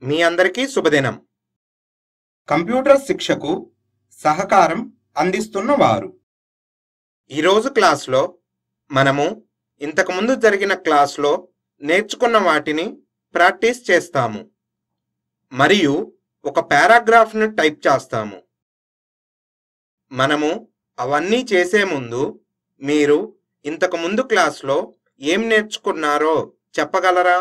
మీ అందరికీ శుభదినం కంప్యూటర్ శిక్షకు సహకారం అందిస్తున్న వారు ఈరోజు క్లాస్లో మనము ఇంతకుముందు జరిగిన క్లాస్లో నేర్చుకున్న వాటిని ప్రాక్టీస్ చేస్తాము మరియు ఒక పారాగ్రాఫ్ను టైప్ చేస్తాము మనము అవన్నీ చేసే ముందు మీరు ఇంతకు ముందు క్లాస్లో ఏం నేర్చుకున్నారో చెప్పగలరా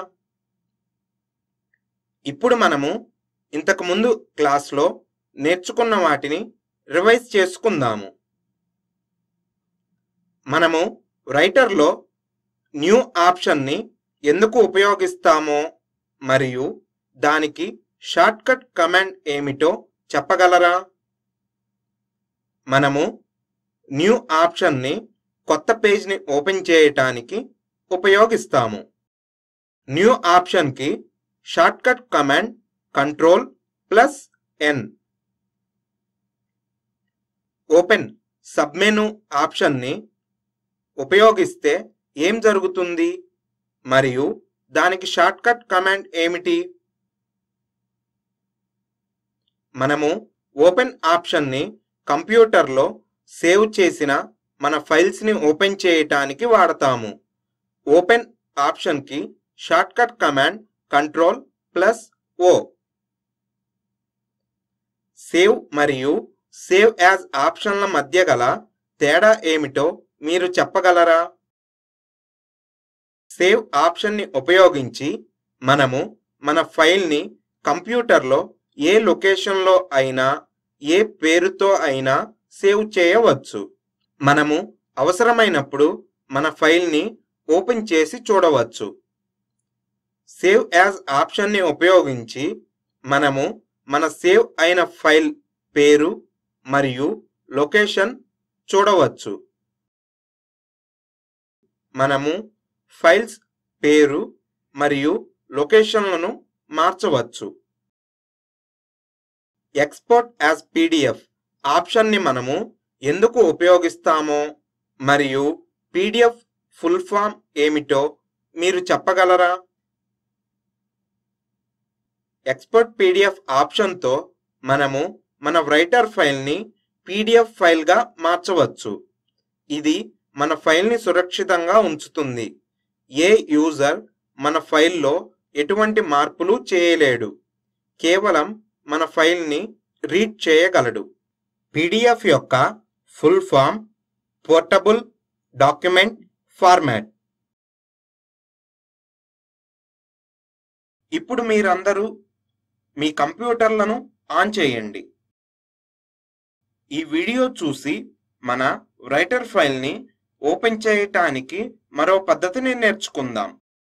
ఇప్పుడు మనము ఇంతకు ముందు క్లాస్లో నేర్చుకున్న వాటిని రివైజ్ చేసుకుందాము మనము రైటర్లో న్యూ ఆప్షన్ని ఎందుకు ఉపయోగిస్తామో మరియు దానికి షార్ట్కట్ కమాండ్ ఏమిటో చెప్పగలరా మనము న్యూ ఆప్షన్ని కొత్త పేజ్ని ఓపెన్ చేయటానికి ఉపయోగిస్తాము న్యూ ఆప్షన్కి shortcut command control plus N open submenu ఆప్షన్ని ఉపయోగిస్తే ఏం జరుగుతుంది మరియు దానికి షార్ట్కట్ కమాండ్ ఏమిటి మనము ఓపెన్ ఆప్షన్ని కంప్యూటర్లో సేవ్ చేసిన మన ఫైల్స్ని ఓపెన్ చేయటానికి వాడతాము ఓపెన్ ఆప్షన్కి shortcut command control plus O save మరియు సేవ్ యాజ్ ఆప్షన్ల మధ్య గల తేడా ఏమిటో మీరు చెప్పగలరా సేవ్ ఆప్షన్ని ఉపయోగించి మనము మన ఫైల్ని కంప్యూటర్లో ఏ లొకేషన్లో అయినా ఏ పేరుతో అయినా సేవ్ చేయవచ్చు మనము అవసరమైనప్పుడు మన ఫైల్ని ఓపెన్ చేసి చూడవచ్చు సేవ్ యాజ్ ఆప్షన్ని ఉపయోగించి మనము మన సేవ్ అయిన ఫైల్ పేరు మరియు లొకేషన్ చూడవచ్చు మనము ఫైల్స్ పేరు మరియు లొకేషన్లను మార్చవచ్చు ఎక్స్పోర్ట్ యాజ్ పీడిఎఫ్ ఆప్షన్ని మనము ఎందుకు ఉపయోగిస్తామో మరియు పీడిఎఫ్ ఫుల్ ఫామ్ ఏమిటో మీరు చెప్పగలరా ఎక్స్పోర్ట్ పీడిఎఫ్ ఆప్షన్తో మనము మన రైటర్ ఫైల్ని పీడిఎఫ్ ఫైల్గా మార్చవచ్చు ఇది మన ఫైల్ని సురక్షితంగా ఉంచుతుంది ఏ యూజర్ మన ఫైల్లో ఎటువంటి మార్పులు చేయలేడు కేవలం మన ఫైల్ని రీడ్ చేయగలడు పీడిఎఫ్ యొక్క full form portable document format ఇప్పుడు మీరందరూ మీ కంప్యూటర్లను ఆన్ చేయండి ఈ వీడియో చూసి మన రైటర్ ఫైల్ని ఓపెన్ చేయటానికి మరో పద్ధతిని నేర్చుకుందాం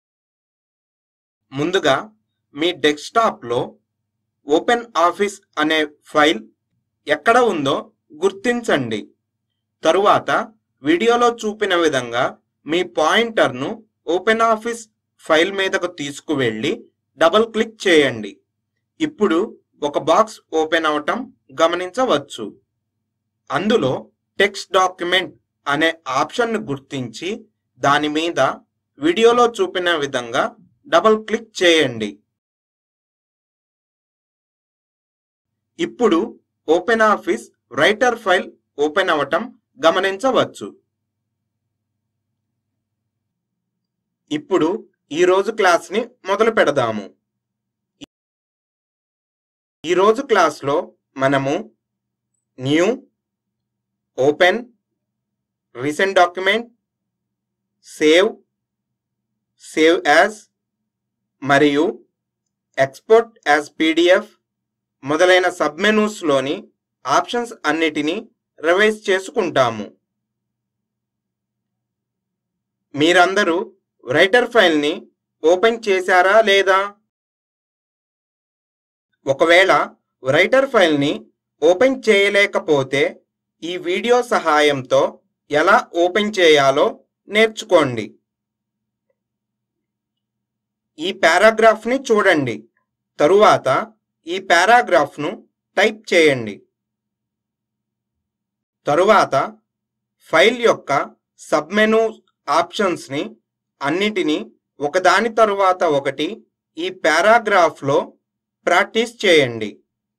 ముందుగా మీ డెస్క్టాప్లో ఓపెన్ ఆఫీస్ అనే ఫైల్ ఎక్కడ ఉందో గుర్తించండి తరువాత వీడియోలో చూపిన విధంగా మీ పాయింటర్ను ఓపెన్ ఆఫీస్ ఫైల్ మీదకు తీసుకువెళ్ళి డబుల్ క్లిక్ చేయండి ఇప్పుడు ఒక బాక్స్ ఓపెన్ అవటం గమనించవచ్చు అందులో టెక్స్ట్ డాక్యుమెంట్ అనే ఆప్షన్ను గుర్తించి దాని మీద వీడియోలో చూపిన విధంగా డబుల్ క్లిక్ చేయండి ఇప్పుడు open office writer file open అవటం గమనించవచ్చు ఇప్పుడు ఈ రోజు క్లాస్ని మొదలు పెడదాము ఈరోజు క్లాస్లో మనము new open recent document save save as మరియు ఎక్స్పోర్ట్ యాజ్ పీడిఎఫ్ మొదలైన సబ్మెనూస్లోని ఆప్షన్స్ అన్నిటినీ రివైజ్ చేసుకుంటాము మీరందరూ రైటర్ ఫైల్ని ఓపెన్ చేశారా లేదా ఒకవేళ రైటర్ ఫైల్ని ఓపెన్ చేయలేకపోతే ఈ వీడియో సహాయంతో ఎలా ఓపెన్ చేయాలో నేర్చుకోండి ఈ పారాగ్రాఫ్ని చూడండి తరువాత ఈ పారాగ్రాఫ్ను టైప్ చేయండి తరువాత ఫైల్ యొక్క సబ్మెను ఆప్షన్స్ని అన్నిటినీ ఒకదాని తరువాత ఒకటి ఈ పారాగ్రాఫ్లో ప్రాక్టీస్ చేయండి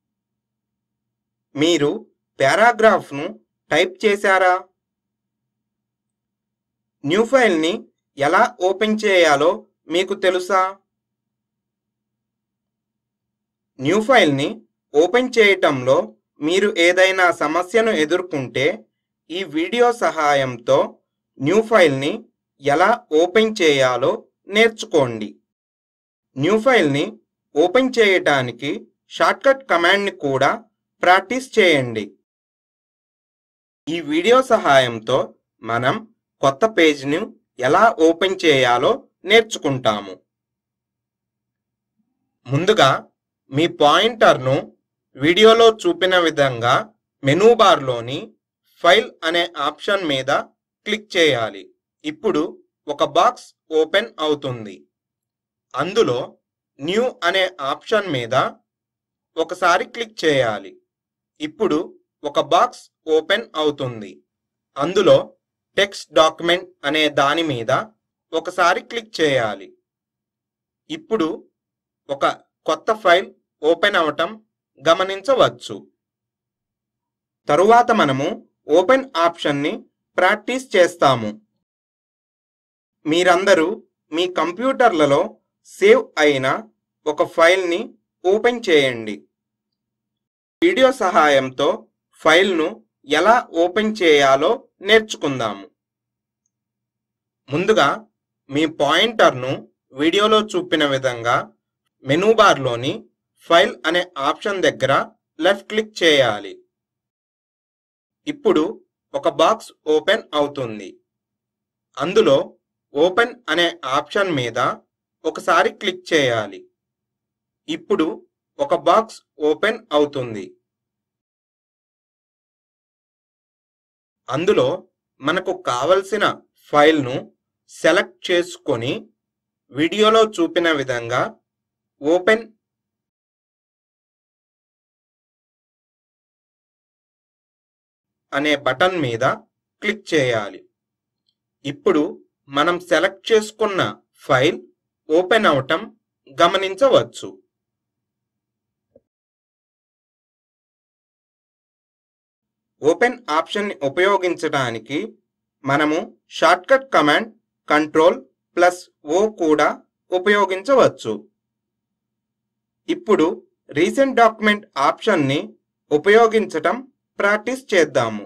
మీరు పారాగ్రాఫ్ను టైప్ చేశారా న్యూ ఫైల్ని ఎలా ఓపెన్ చేయాలో మీకు తెలుసా న్యూ ఫైల్ని ఓపెన్ చేయటంలో మీరు ఏదైనా సమస్యను ఎదుర్కొంటే ఈ వీడియో సహాయంతో న్యూ ఫైల్ని ఎలా ఓపెన్ చేయాలో నేర్చుకోండి న్యూ ఫైల్ని ఓపెన్ చేయటానికి షార్ట్కట్ కమాండ్ని కూడా ప్రాక్టీస్ చేయండి ఈ వీడియో సహాయంతో మనం కొత్త పేజ్ని ఎలా ఓపెన్ చేయాలో నేర్చుకుంటాము ముందుగా మీ పాయింటర్ను వీడియోలో చూపిన విధంగా మెనూ బార్లోని ఫైల్ అనే ఆప్షన్ మీద క్లిక్ చేయాలి ఇప్పుడు ఒక బాక్స్ ఓపెన్ అవుతుంది అందులో న్యూ అనే ఆప్షన్ మీద ఒకసారి క్లిక్ చేయాలి ఇప్పుడు ఒక బాక్స్ ఓపెన్ అవుతుంది అందులో టెక్స్ట్ డాక్యుమెంట్ అనే దాని మీద ఒకసారి క్లిక్ చేయాలి ఇప్పుడు ఒక కొత్త ఫైల్ ఓపెన్ అవటం గమనించవచ్చు తరువాత మనము ఓపెన్ ఆప్షన్ని ప్రాక్టీస్ చేస్తాము మీరందరూ మీ కంప్యూటర్లలో సేవ్ అయిన ఒక ఫైల్ని ఓపెన్ చేయండి వీడియో సహాయంతో ఫైల్ను ఎలా ఓపెన్ చేయాలో నేర్చుకుందాము ముందుగా మీ పాయింటర్ను వీడియోలో చూపిన విధంగా మెనూ బార్లోని ఫైల్ అనే ఆప్షన్ దగ్గర లెఫ్ట్ క్లిక్ చేయాలి ఇప్పుడు ఒక బాక్స్ ఓపెన్ అవుతుంది అందులో ఓపెన్ అనే ఆప్షన్ మీద ఒకసారి క్లిక్ చేయాలి ఇప్పుడు ఒక బాక్స్ ఓపెన్ అవుతుంది అందులో మనకు కావలసిన ఫైల్ను సెలెక్ట్ చేసుకొని వీడియోలో చూపిన విధంగా ఓపెన్ అనే బటన్ మీద క్లిక్ చేయాలి ఇప్పుడు మనం సెలెక్ట్ చేసుకున్న ఫైల్ ఓపెన్ అవటం గమనించవచ్చు ఓపెన్ ఆప్షన్ని ఉపయోగించడానికి మనము shortcut command control plus O కూడా ఉపయోగించవచ్చు ఇప్పుడు రీసెంట్ డాక్యుమెంట్ ఆప్షన్ని ఉపయోగించటం ప్రాక్టీస్ చేద్దాము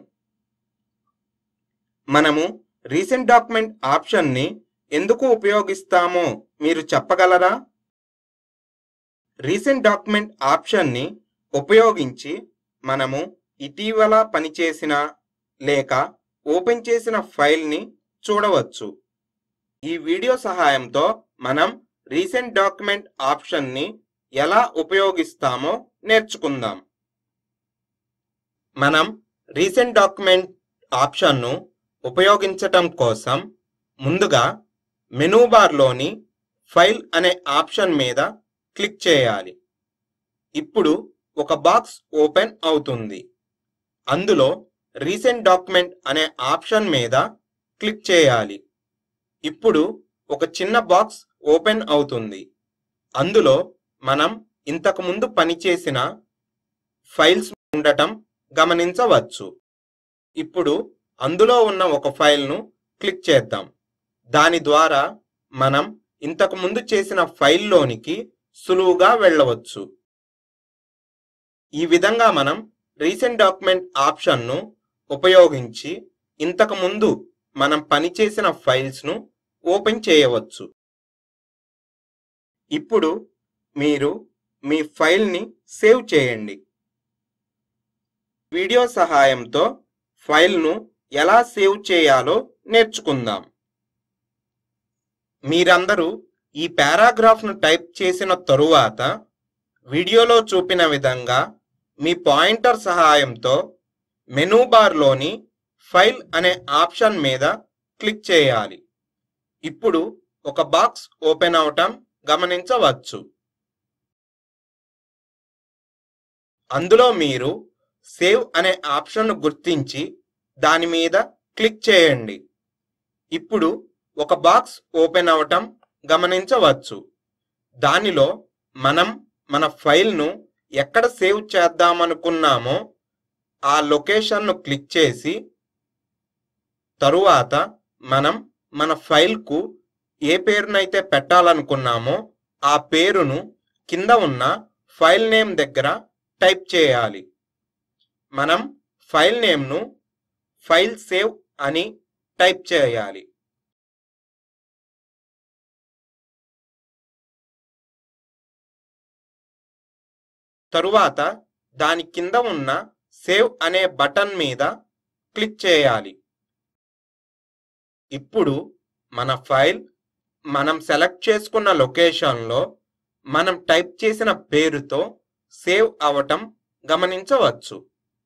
మనము రీసెంట్ డాక్యుమెంట్ ఆప్షన్ని ఎందుకు ఉపయోగిస్తామో మీరు చెప్పగలరా రీసెంట్ డాక్యుమెంట్ ఆప్షన్ని ఉపయోగించి మనము ఇటీవల పనిచేసిన లేక ఓపెన్ చేసిన ఫైల్ని చూడవచ్చు ఈ వీడియో సహాయంతో మనం రీసెంట్ డాక్యుమెంట్ ఆప్షన్ని ఎలా ఉపయోగిస్తామో నేర్చుకుందాం మనం రీసెంట్ డాక్యుమెంట్ ఆప్షన్ను ఉపయోగించటం కోసం ముందుగా మెనూ బార్లోని ఫైల్ అనే ఆప్షన్ మీద క్లిక్ చేయాలి ఇప్పుడు ఒక బాక్స్ ఓపెన్ అవుతుంది అందులో రీసెంట్ డాక్యుమెంట్ అనే ఆప్షన్ మీద క్లిక్ చేయాలి ఇప్పుడు ఒక చిన్న బాక్స్ ఓపెన్ అవుతుంది అందులో మనం ఇంతకుముందు పనిచేసిన ఫైల్స్ ఉండటం గమనించవచ్చు ఇప్పుడు అందులో ఉన్న ఒక ఫైల్ను క్లిక్ చేద్దాం దాని ద్వారా మనం ఇంతకు ముందు చేసిన ఫైల్లోనికి సులువుగా వెళ్ళవచ్చు ఈ విధంగా మనం రీసెంట్ డాక్యుమెంట్ ఆప్షన్ను ఉపయోగించి ఇంతకు ముందు మనం పనిచేసిన ఫైల్స్ను ఓపెన్ చేయవచ్చు ఇప్పుడు మీరు మీ ఫైల్ని సేవ్ చేయండి వీడియో సహాయంతో ఫైల్ను ఎలా సేవ్ చేయాలో నేర్చుకుందాం మీరందరూ ఈ పారాగ్రాఫ్ను టైప్ చేసిన తరువాత వీడియోలో చూపిన విధంగా మీ పాయింటర్ సహాయంతో మెనూ బార్లోని ఫైల్ అనే ఆప్షన్ మీద క్లిక్ చేయాలి ఇప్పుడు ఒక బాక్స్ ఓపెన్ అవటం గమనించవచ్చు అందులో మీరు సేవ్ అనే ఆప్షన్ను గుర్తించి దాని మీద క్లిక్ చేయండి ఇప్పుడు ఒక బాక్స్ ఓపెన్ అవటం గమనించవచ్చు దానిలో మనం మన ఫైల్ను ఎక్కడ సేవ్ చేద్దామనుకున్నామో ఆ లొకేషన్ను క్లిక్ చేసి తరువాత మనం మన ఫైల్కు ఏ పేరునైతే పెట్టాలనుకున్నామో ఆ పేరును కింద ఉన్న ఫైల్ నేమ్ దగ్గర టైప్ చేయాలి మనం ఫైల్ నేమ్ను ఫైల్ సేవ్ అని టైప్ చేయాలి తరువాత దాని కింద ఉన్న సేవ్ అనే బటన్ మీద క్లిక్ చేయాలి ఇప్పుడు మన ఫైల్ మనం సెలెక్ట్ చేసుకున్న లొకేషన్లో మనం టైప్ చేసిన పేరుతో సేవ్ అవటం గమనించవచ్చు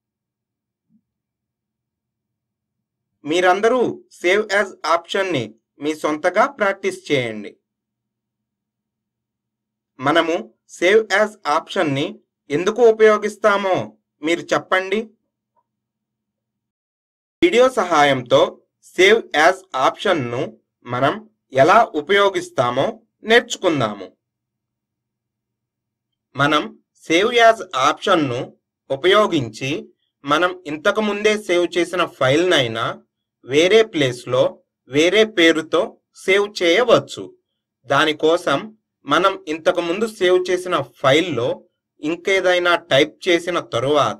మీరందరూ సేవ్ యాజ్ ఆప్షన్ని మీ సొంతగా ప్రాక్టీస్ చేయండి మనము సేవ్ యాజ్ ఆప్షన్ని ఎందుకు ఉపయోగిస్తామో మీరు చెప్పండి వీడియో సహాయంతో సేవ్ యాజ్ ఆప్షన్ను మనం ఎలా ఉపయోగిస్తామో నేర్చుకుందాము మనం సేవ్ యాజ్ ఆప్షన్ను ఉపయోగించి మనం ఇంతకు ముందే సేవ్ చేసిన ఫైల్నైనా వేరే ప్లేస్లో వేరే పేరుతో సేవ్ చేయవచ్చు దానికోసం మనం ఇంతకు ముందు సేవ్ చేసిన ఫైల్లో ఇంకేదైనా టైప్ చేసిన తరువాత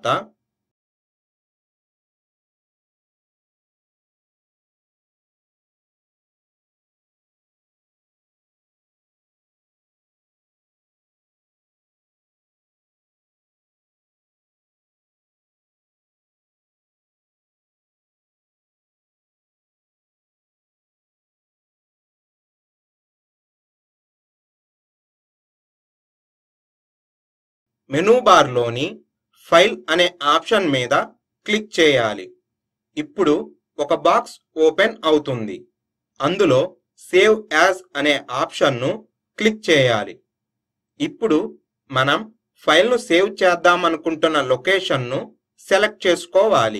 మెనూ బార్లోని ఫైల్ అనే ఆప్షన్ మీద క్లిక్ చేయాలి ఇప్పుడు ఒక బాక్స్ ఓపెన్ అవుతుంది అందులో సేవ్ యాజ్ అనే ఆప్షన్ను క్లిక్ చేయాలి ఇప్పుడు మనం ఫైల్ను సేవ్ చేద్దామనుకుంటున్న లొకేషన్ను సెలెక్ట్ చేసుకోవాలి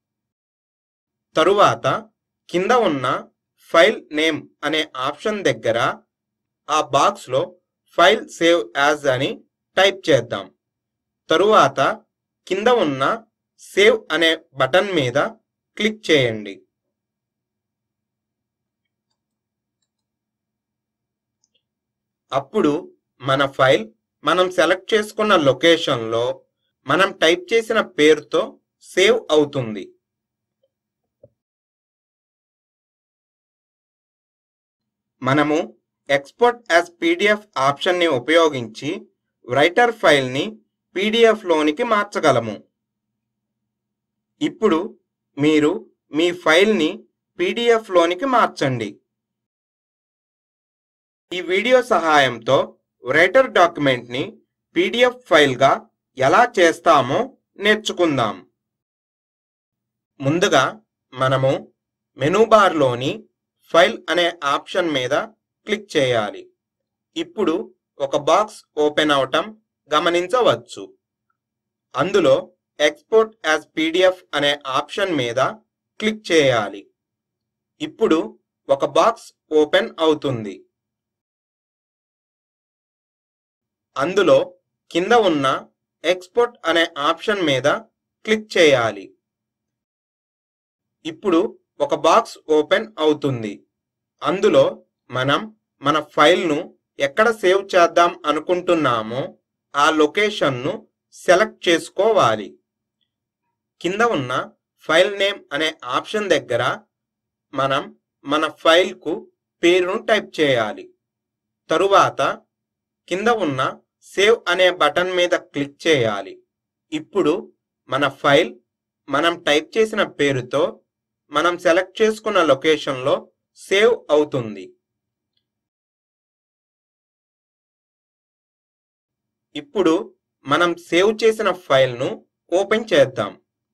తరువాత కింద ఉన్న ఫైల్ నేమ్ అనే ఆప్షన్ దగ్గర ఆ బాక్స్లో ఫైల్ సేవ్ యాజ్ అని టైప్ చేద్దాం తరువాత కింద ఉన్న సేవ్ అనే బటన్ మీద క్లిక్ చేయండి అప్పుడు మన ఫైల్ మనం సెలెక్ట్ చేసుకున్న లొకేషన్లో మనం టైప్ చేసిన పేరుతో సేవ్ అవుతుంది మనము ఎక్స్పోర్ట్ యాజ్ పీడిఎఫ్ ఆప్షన్ని ఉపయోగించి రైటర్ ఫైల్ని పీడిఎఫ్లోనికి మార్చగలము ఇప్పుడు మీరు మీ ఫైల్ని పీడిఎఫ్లోనికి మార్చండి ఈ వీడియో సహాయంతో రైటర్ డాక్యుమెంట్ని పీడిఎఫ్ ఫైల్గా ఎలా చేస్తామో నేర్చుకుందాం ముందుగా మనము మెనూ బార్లోని ఫైల్ అనే ఆప్షన్ మీద క్లిక్ చేయాలి ఇప్పుడు ఒక బాక్స్ ఓపెన్ అవటం గమనించవచ్చు అందులో ఎక్స్పోర్ట్ యాజ్ పీడిఎఫ్ అనే ఆప్షన్ మీద క్లిక్ చేయాలి ఇప్పుడు ఒక బాక్స్ ఓపెన్ అవుతుంది అందులో కింద ఉన్న ఎక్స్పోర్ట్ అనే ఆప్షన్ మీద క్లిక్ చేయాలి ఇప్పుడు ఒక బాక్స్ ఓపెన్ అవుతుంది అందులో మనం మన ఫైల్ను ఎక్కడ సేవ్ చేద్దాం అనుకుంటున్నామో ఆ లొకేషన్ను సెలెక్ట్ చేసుకోవాలి కింద ఉన్న ఫైల్ నేమ్ అనే ఆప్షన్ దగ్గర మనం మన ఫైల్కు పేరును టైప్ చేయాలి తరువాత కింద ఉన్న సేవ్ అనే బటన్ మీద క్లిక్ చేయాలి ఇప్పుడు మన ఫైల్ మనం టైప్ చేసిన పేరుతో మనం సెలెక్ట్ చేసుకున్న లొకేషన్లో సేవ్ అవుతుంది ఇప్పుడు మనం సేవ్ చేసిన ఫైల్ను ఓపెన్ చేద్దాం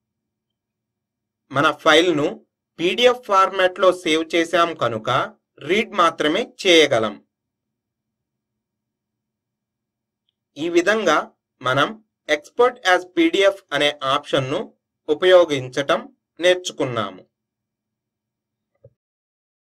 మన ఫైల్ను పీడిఎఫ్ ఫార్మాట్లో సేవ్ చేశాం కనుక రీడ్ మాత్రమే చేయగలం ఈ విధంగా మనం ఎక్స్పోర్ట్ యాజ్ పీడిఎఫ్ అనే ఆప్షన్ను ఉపయోగించటం నేర్చుకున్నాము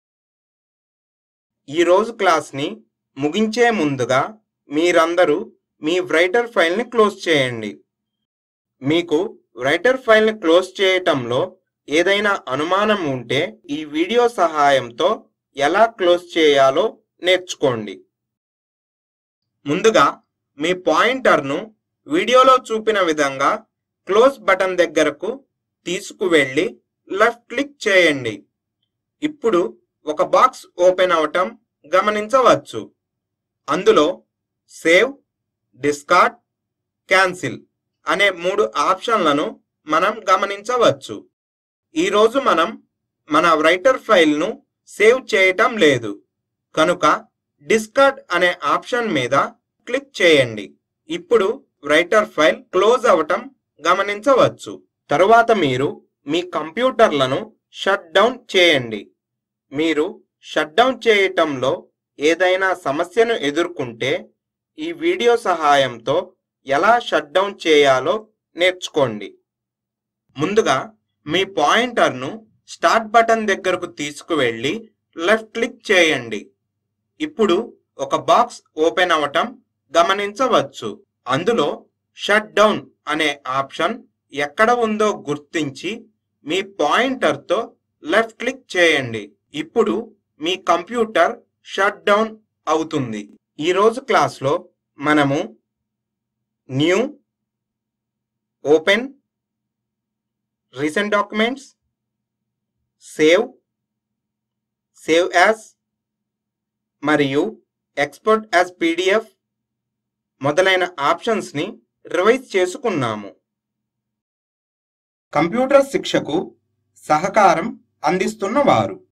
ఈ రోజు క్లాస్ని ముగించే ముందుగా మీరందరూ మీ రైటర్ ఫైల్ని క్లోజ్ చేయండి మీకు రైటర్ ఫైల్ని క్లోజ్ చేయటంలో ఏదైనా అనుమానం ఉంటే ఈ వీడియో సహాయంతో ఎలా క్లోజ్ చేయాలో నేర్చుకోండి ముందుగా మీ పాయింటర్ను వీడియోలో చూపిన విధంగా క్లోజ్ బటన్ దగ్గరకు తీసుకువెళ్ళి లెఫ్ట్ క్లిక్ చేయండి ఇప్పుడు ఒక బాక్స్ ఓపెన్ అవటం గమనించవచ్చు అందులో సేవ్ డిస్కార్డ్ క్యాన్సిల్ అనే మూడు ఆప్షన్లను మనం గమనించవచ్చు ఈరోజు మనం మన రైటర్ ఫైల్ను సేవ్ చేయటం లేదు కనుక డిస్కార్డ్ అనే ఆప్షన్ మీద క్లిక్ చేయండి ఇప్పుడు రైటర్ ఫైల్ క్లోజ్ అవటం గమనించవచ్చు తరువాత మీరు మీ కంప్యూటర్లను షట్ డౌన్ చేయండి మీరు షట్ డౌన్ చేయటంలో ఏదైనా సమస్యను ఎదుర్కొంటే ఈ వీడియో సహాయంతో ఎలా షట్ డౌన్ చేయాలో నేర్చుకోండి ముందుగా మీ పాయింటర్ను స్టార్ట్ బటన్ దగ్గరకు తీసుకువెళ్ళి లెఫ్ట్ క్లిక్ చేయండి ఇప్పుడు ఒక బాక్స్ ఓపెన్ అవటం గమనించవచ్చు అందులో షట్ డౌన్ అనే ఆప్షన్ ఎక్కడ ఉందో గుర్తించి మీ పాయింటర్తో లెఫ్ట్ క్లిక్ చేయండి ఇప్పుడు మీ కంప్యూటర్ షట్ డౌన్ అవుతుంది ఈరోజు క్లాస్లో మనము new open recent documents save save as మరియు ఎక్స్పోర్ట్ యాజ్ పీడిఎఫ్ మొదలైన ఆప్షన్స్ని రివైజ్ చేసుకున్నాము కంప్యూటర్ శిక్షకు సహకారం అందిస్తున్న వారు